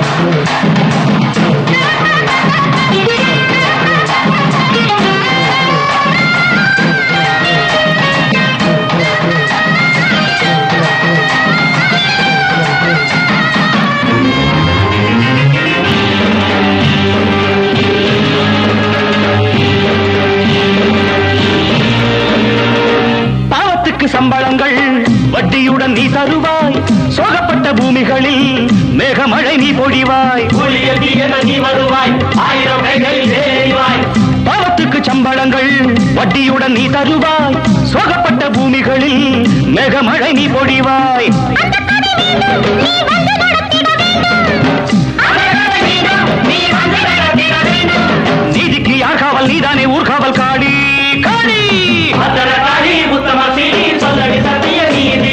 பாவத்துக்கு சம்பளங்கள் வட்டியுடன் நீ தருவாய் சோகப்பட்ட பூமிகளில் மேகமழை நீ பொழிவாய் நீ வருவாய் ஆயிரம் கைகளில் ஏறிவாய் பாவத்துக்கு சம்பளங்கள் வட்டியுடன் நீ தருவாய் சோகப்பட்ட பூமிகளில் மேகமழை நீ பொழிவாய் நீதிக்கு யார் காவல் நீதானே ஊர்காவல் காடி காடி பத்திரகாளி உத்தமசி சொல்லடி சத்திய நீதி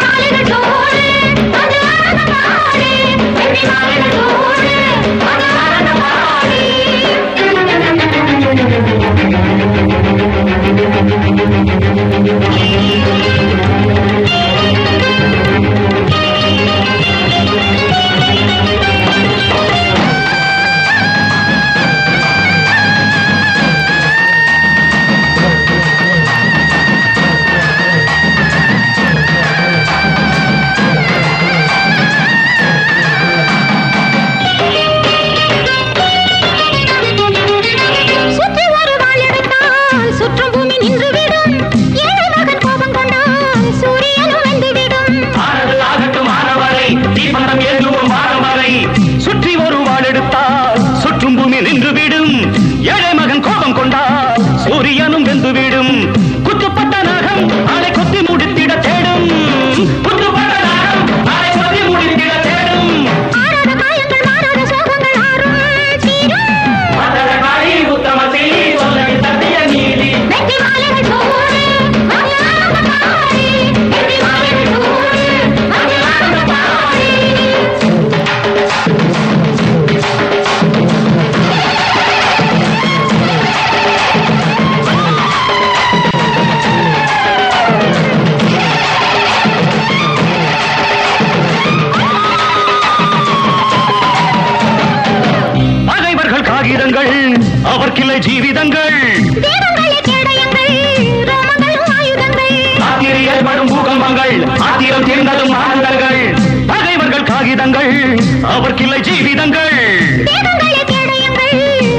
சுற்றி ஒரு வாள் எடுத்தால் சுற்றும் பூமி நின்றுவிடும் ஏழை மகன் கோபம் கொண்டால் சூரியனும் வெந்துவிடும் ஆனது ஆகட்டும் ஆனவரை தீபந்தம் ஏதுவும் மாறவரை சுற்றி ஒரு வாள் எடுத்தால் சுற்றும் பூமி நின்றுவிடும் ஏழை மகன் கோபம் கொண்டால் சூரியனும் வெந்துவிடும் குத்துப்பட்ட நகம் ஆளை கொத்தி முடித்திட தேடும் புத்துப்பட்ட நாகம் நாளை மதி முடித்திட தேடும் ஆறாத காயங்கள் மாறாத சோகங்கள் ஆறும் தீரும் பத்திரகாளி உத்தமசி சொல்லடி சத்திய நீதி வெற்றி மாலைகள் சூடு மகிழாத பாடி வெற்றி மாலைகள் சூடு மகிழாத பாடி பகைவர்கள் காகிதங்கள் அவர்க்கில்லை ஜீவிதங்கள் தேவங்களே கேடயங்கள் ரோமங்களும் ஆயுதங்கள் ஆத்திரி ஏற்படும் பூகம்பங்கள் ஆத்திரம் தீர்ந்ததும் ஆனந்தங்கள் பகைவர்கள் காகிதங்கள் அவர்க்கில்லை ஜீவிதங்கள் தேவங்களே கேடயங்கள்